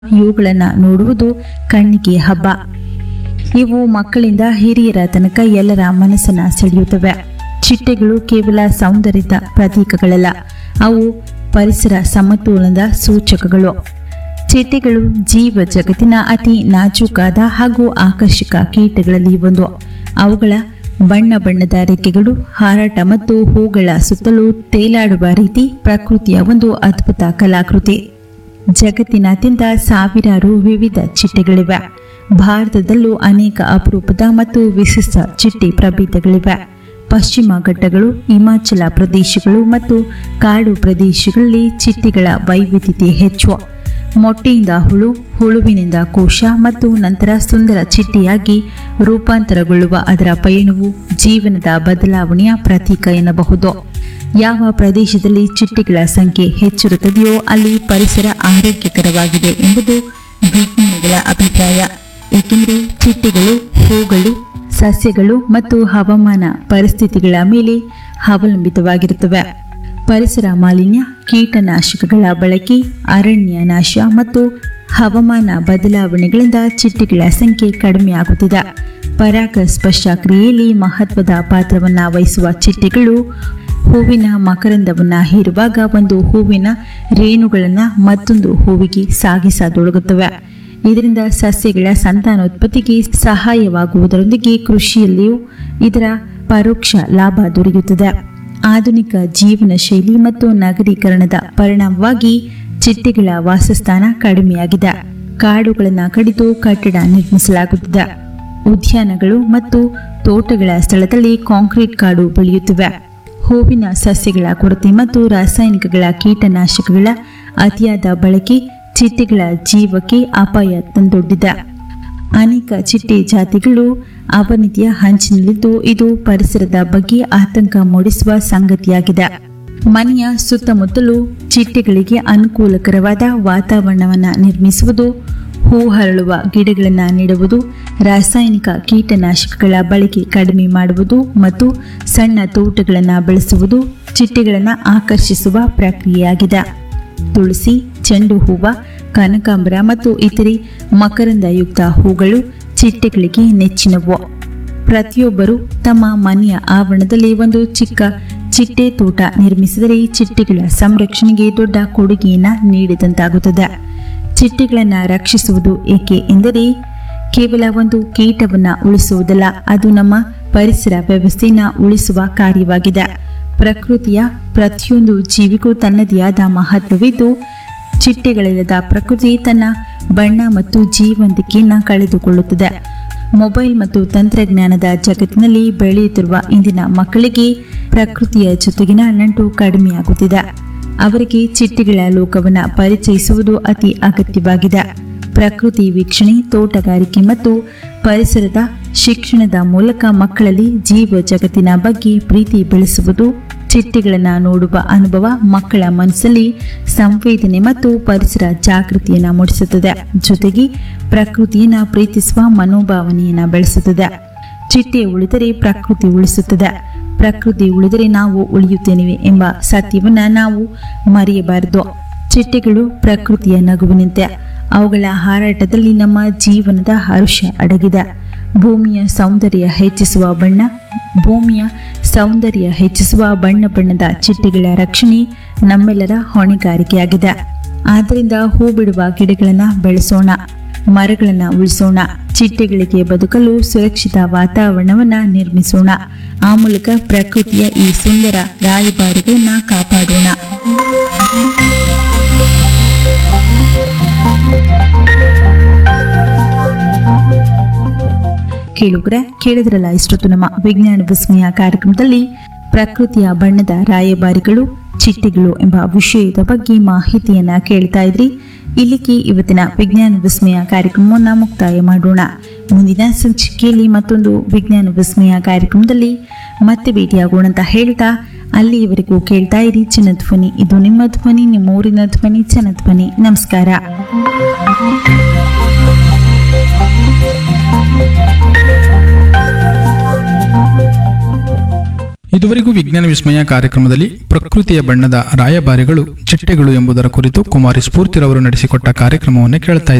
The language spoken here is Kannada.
ಇವುಗಳನ್ನು ನೋಡುವುದು ಕಣ್ಣಿಗೆ ಹಬ್ಬ ಇವು ಮಕ್ಕಳಿಂದ ಹಿರಿಯರ ತನಕ ಎಲ್ಲರ ಮನಸ್ಸನ್ನ ಸೆಳೆಯುತ್ತವೆ ಚಿಟ್ಟೆಗಳು ಕೇವಲ ಸೌಂದರ್ಯದ ಪ್ರತೀಕಗಳಲ್ಲ ಅವು ಪರಿಸರ ಸಮತೋಲನದ ಸೂಚಕಗಳು ಚಿಟ್ಟೆಗಳು ಜೀವ ಜಗತ್ತಿನ ಅತಿ ನಾಜೂಕಾದ ಹಾಗೂ ಆಕರ್ಷಕ ಕೀಟಗಳಲ್ಲಿ ಒಂದು ಅವುಗಳ ಬಣ್ಣ ಬಣ್ಣದ ರೆಕ್ಕೆಗಳು ಹಾರಾಟ ಮತ್ತು ಹೂಗಳ ಸುತ್ತಲೂ ತೇಲಾಡುವ ರೀತಿ ಪ್ರಕೃತಿಯ ಒಂದು ಅದ್ಭುತ ಕಲಾಕೃತಿ ಜಗತ್ತಿನಾದ್ಯಂತ ಸಾವಿರಾರು ವಿವಿಧ ಚಿಟ್ಟೆಗಳಿವೆ ಭಾರತದಲ್ಲೂ ಅನೇಕ ಅಪರೂಪದ ಮತ್ತು ವಿಶಿಷ್ಟ ಚಿಟ್ಟೆ ಪ್ರಭೇದಗಳಿವೆ ಪಶ್ಚಿಮ ಘಟ್ಟಗಳು ಹಿಮಾಚಲ ಪ್ರದೇಶಗಳು ಮತ್ತು ಕಾಡು ಪ್ರದೇಶಗಳಲ್ಲಿ ಚಿಟ್ಟೆಗಳ ವೈವಿಧ್ಯತೆ ಹೆಚ್ಚು ಮೊಟ್ಟೆಯಿಂದ ಹುಳು ಹುಳುವಿನಿಂದ ಕೋಶ ಮತ್ತು ನಂತರ ಸುಂದರ ಚಿಟ್ಟೆಯಾಗಿ ರೂಪಾಂತರಗೊಳ್ಳುವ ಅದರ ಪಯಣವು ಜೀವನದ ಬದಲಾವಣೆಯ ಪ್ರತೀಕ ಎನ್ನಬಹುದು ಯಾವ ಪ್ರದೇಶದಲ್ಲಿ ಚಿಟ್ಟೆಗಳ ಸಂಖ್ಯೆ ಹೆಚ್ಚಿರುತ್ತದೆಯೋ ಅಲ್ಲಿ ಪರಿಸರ ಆರೋಗ್ಯಕರವಾಗಿದೆ ಎಂಬುದು ವಿಜ್ಞಾನಿಗಳ ಅಭಿಪ್ರಾಯ ಏಕೆಂದರೆ ಚಿಟ್ಟೆಗಳು ಹೂಗಳು ಸಸ್ಯಗಳು ಮತ್ತು ಹವಾಮಾನ ಪರಿಸ್ಥಿತಿಗಳ ಮೇಲೆ ಅವಲಂಬಿತವಾಗಿರುತ್ತವೆ ಪರಿಸರ ಮಾಲಿನ್ಯ ಕೀಟನಾಶಕಗಳ ಬಳಕೆ ಅರಣ್ಯ ನಾಶ ಮತ್ತು ಹವಾಮಾನ ಬದಲಾವಣೆಗಳಿಂದ ಚಿಟ್ಟೆಗಳ ಸಂಖ್ಯೆ ಕಡಿಮೆಯಾಗುತ್ತಿದೆ ಪರಾಗಸ್ಪರ್ಶ ಕ್ರಿಯೆಯಲ್ಲಿ ಮಹತ್ವದ ಪಾತ್ರವನ್ನು ವಹಿಸುವ ಚಿಟ್ಟೆಗಳು ಹೂವಿನ ಮಕರಂದವನ್ನು ಹೀರುವಾಗ ಒಂದು ಹೂವಿನ ರೇಣುಗಳನ್ನು ಮತ್ತೊಂದು ಹೂವಿಗೆ ಸಾಗಿಸತೊಡಗುತ್ತವೆ ಇದರಿಂದ ಸಸ್ಯಗಳ ಸಂತಾನೋತ್ಪತ್ತಿಗೆ ಸಹಾಯವಾಗುವುದರೊಂದಿಗೆ ಕೃಷಿಯಲ್ಲಿಯೂ ಇದರ ಪರೋಕ್ಷ ಲಾಭ ದೊರೆಯುತ್ತದೆ ಆಧುನಿಕ ಜೀವನ ಶೈಲಿ ಮತ್ತು ನಗರೀಕರಣದ ಪರಿಣಾಮವಾಗಿ ಚಿಟ್ಟೆಗಳ ವಾಸಸ್ಥಾನ ಕಡಿಮೆಯಾಗಿದೆ ಕಾಡುಗಳನ್ನು ಕಡಿದು ಕಟ್ಟಡ ನಿರ್ಮಿಸಲಾಗುತ್ತಿದೆ ಉದ್ಯಾನಗಳು ಮತ್ತು ತೋಟಗಳ ಸ್ಥಳದಲ್ಲಿ ಕಾಂಕ್ರೀಟ್ ಕಾಡು ಬೆಳೆಯುತ್ತಿವೆ ಹೂವಿನ ಸಸ್ಯಗಳ ಕೊರತೆ ಮತ್ತು ರಾಸಾಯನಿಕಗಳ ಕೀಟನಾಶಕಗಳ ಅತಿಯಾದ ಬಳಕೆ ಚಿಟ್ಟೆಗಳ ಜೀವಕ್ಕೆ ಅಪಾಯ ತಂದೊಡ್ಡಿದೆ ಅನೇಕ ಚಿಟ್ಟೆ ಜಾತಿಗಳು ಅವನತಿಯ ಹಂಚಿನಲ್ಲಿದ್ದು ಇದು ಪರಿಸರದ ಬಗ್ಗೆ ಆತಂಕ ಮೂಡಿಸುವ ಸಂಗತಿಯಾಗಿದೆ ಮನೆಯ ಸುತ್ತಮುತ್ತಲೂ ಚಿಟ್ಟೆಗಳಿಗೆ ಅನುಕೂಲಕರವಾದ ವಾತಾವರಣವನ್ನು ನಿರ್ಮಿಸುವುದು ಹೂ ಹರಳುವ ಗಿಡಗಳನ್ನು ನೆಡುವುದು ರಾಸಾಯನಿಕ ಕೀಟನಾಶಕಗಳ ಬಳಕೆ ಕಡಿಮೆ ಮಾಡುವುದು ಮತ್ತು ಸಣ್ಣ ತೋಟಗಳನ್ನು ಬೆಳೆಸುವುದು ಚಿಟ್ಟೆಗಳನ್ನು ಆಕರ್ಷಿಸುವ ಪ್ರಕ್ರಿಯೆಯಾಗಿದೆ ತುಳಸಿ ಚೆಂಡು ಹೂವ ಕನಕಾಂಬರ ಮತ್ತು ಇತರೆ ಮಕರಂದಯುಕ್ತ ಹೂಗಳು ಚಿಟ್ಟೆಗಳಿಗೆ ನೆಚ್ಚಿನವು ಪ್ರತಿಯೊಬ್ಬರು ತಮ್ಮ ಮನೆಯ ಆವರಣದಲ್ಲಿ ಒಂದು ಚಿಕ್ಕ ಚಿಟ್ಟೆ ತೋಟ ನಿರ್ಮಿಸಿದರೆ ಚಿಟ್ಟೆಗಳ ಸಂರಕ್ಷಣೆಗೆ ದೊಡ್ಡ ಕೊಡುಗೆಯನ್ನು ನೀಡಿದಂತಾಗುತ್ತದೆ ಚಿಟ್ಟೆಗಳನ್ನು ರಕ್ಷಿಸುವುದು ಏಕೆ ಎಂದರೆ ಕೇವಲ ಒಂದು ಕೀಟವನ್ನು ಉಳಿಸುವುದಲ್ಲ ಅದು ನಮ್ಮ ಪರಿಸರ ವ್ಯವಸ್ಥೆಯನ್ನು ಉಳಿಸುವ ಕಾರ್ಯವಾಗಿದೆ ಪ್ರಕೃತಿಯ ಪ್ರತಿಯೊಂದು ಜೀವಿಗೂ ತನ್ನದೇ ಆದ ಮಹತ್ವವಿದ್ದು ಚಿಟ್ಟೆಗಳಿಲ್ಲದ ಪ್ರಕೃತಿ ತನ್ನ ಬಣ್ಣ ಮತ್ತು ಜೀವಂತಿಕೆಯನ್ನು ಕಳೆದುಕೊಳ್ಳುತ್ತದೆ ಮೊಬೈಲ್ ಮತ್ತು ತಂತ್ರಜ್ಞಾನದ ಜಗತ್ತಿನಲ್ಲಿ ಬೆಳೆಯುತ್ತಿರುವ ಇಂದಿನ ಮಕ್ಕಳಿಗೆ ಪ್ರಕೃತಿಯ ಜೊತೆಗಿನ ನಂಟು ಕಡಿಮೆಯಾಗುತ್ತಿದೆ ಅವರಿಗೆ ಚಿಟ್ಟೆಗಳ ಲೋಕವನ್ನು ಪರಿಚಯಿಸುವುದು ಅತಿ ಅಗತ್ಯವಾಗಿದೆ ಪ್ರಕೃತಿ ವೀಕ್ಷಣೆ ತೋಟಗಾರಿಕೆ ಮತ್ತು ಪರಿಸರದ ಶಿಕ್ಷಣದ ಮೂಲಕ ಮಕ್ಕಳಲ್ಲಿ ಜೀವ ಜಗತ್ತಿನ ಬಗ್ಗೆ ಪ್ರೀತಿ ಬೆಳೆಸುವುದು ಚಿಟ್ಟೆಗಳನ್ನು ನೋಡುವ ಅನುಭವ ಮಕ್ಕಳ ಮನಸ್ಸಲ್ಲಿ ಸಂವೇದನೆ ಮತ್ತು ಪರಿಸರ ಜಾಗೃತಿಯನ್ನು ಮೂಡಿಸುತ್ತದೆ ಜೊತೆಗೆ ಪ್ರಕೃತಿಯನ್ನು ಪ್ರೀತಿಸುವ ಮನೋಭಾವನೆಯನ್ನು ಬೆಳೆಸುತ್ತದೆ ಚಿಟ್ಟೆ ಉಳಿದರೆ ಪ್ರಕೃತಿ ಉಳಿಸುತ್ತದೆ ಪ್ರಕೃತಿ ಉಳಿದರೆ ನಾವು ಉಳಿಯುತ್ತೇವೆ ಎಂಬ ಸತ್ಯವನ್ನ ನಾವು ಮರೆಯಬಾರದು ಚಿಟ್ಟೆಗಳು ಪ್ರಕೃತಿಯ ನಗುವಿನಂತೆ ಅವುಗಳ ಹಾರಾಟದಲ್ಲಿ ನಮ್ಮ ಜೀವನದ ಹರ್ಷ ಅಡಗಿದೆ ಭೂಮಿಯ ಸೌಂದರ್ಯ ಹೆಚ್ಚಿಸುವ ಬಣ್ಣ ಭೂಮಿಯ ಸೌಂದರ್ಯ ಹೆಚ್ಚಿಸುವ ಬಣ್ಣ ಬಣ್ಣದ ಚಿಟ್ಟೆಗಳ ರಕ್ಷಣೆ ನಮ್ಮೆಲ್ಲರ ಹೊಣೆಗಾರಿಕೆಯಾಗಿದೆ ಆದ್ದರಿಂದ ಹೂ ಬಿಡುವ ಗಿಡಗಳನ್ನು ಬೆಳೆಸೋಣ ಮರಗಳನ್ನು ಉಳಿಸೋಣ ಚಿಟ್ಟೆಗಳಿಗೆ ಬದುಕಲು ಸುರಕ್ಷಿತ ವಾತಾವರಣವನ್ನು ನಿರ್ಮಿಸೋಣ ಆ ಮೂಲಕ ಪ್ರಕೃತಿಯ ಈ ಸುಂದರ ರಾಯಭಾರಿಗಳನ್ನ ಕಾಪಾಡೋಣ ಕೇಳುಗರೆ ಕೇಳಿದ್ರಲ್ಲ ಇಷ್ಟೊತ್ತು ನಮ್ಮ ವಿಜ್ಞಾನ ವಿಸ್ಮಯ ಕಾರ್ಯಕ್ರಮದಲ್ಲಿ ಪ್ರಕೃತಿಯ ಬಣ್ಣದ ರಾಯಭಾರಿಗಳು ಚಿಟ್ಟೆಗಳು ಎಂಬ ವಿಷಯದ ಬಗ್ಗೆ ಮಾಹಿತಿಯನ್ನ ಕೇಳ್ತಾ ಇದ್ರಿ ಇಲ್ಲಿಗೆ ಇವತ್ತಿನ ವಿಜ್ಞಾನ ವಿಸ್ಮಯ ಕಾರ್ಯಕ್ರಮವನ್ನು ಮುಕ್ತಾಯ ಮಾಡೋಣ ಮುಂದಿನ ಸಂಚಿಕೆಯಲ್ಲಿ ಮತ್ತೊಂದು ವಿಜ್ಞಾನ ವಿಸ್ಮಯ ಕಾರ್ಯಕ್ರಮದಲ್ಲಿ ಮತ್ತೆ ಭೇಟಿಯಾಗೋಣ ಅಂತ ಹೇಳ್ತಾ ಅಲ್ಲಿಯವರೆಗೂ ಕೇಳ್ತಾ ಇರಿ ಚಿನ್ನಧ್ವನಿ ಇದು ನಿಮ್ಮ ಧ್ವನಿ ನಿಮ್ಮ ಊರಿನ ಧ್ವನಿ ಚಿನ್ನಧ್ವನಿ ನಮಸ್ಕಾರ ಇದುವರೆಗೂ ವಿಜ್ಞಾನ ವಿಸ್ಮಯ ಕಾರ್ಯಕ್ರಮದಲ್ಲಿ ಪ್ರಕೃತಿಯ ಬಣ್ಣದ ರಾಯಭಾರಿಗಳು ಚಿಟ್ಟೆಗಳು ಎಂಬುದರ ಕುರಿತು ಕುಮಾರಿ ಸ್ಫೂರ್ತಿರವರು ನಡೆಸಿಕೊಟ್ಟ ಕಾರ್ಯಕ್ರಮವನ್ನು ಕೇಳ್ತಾ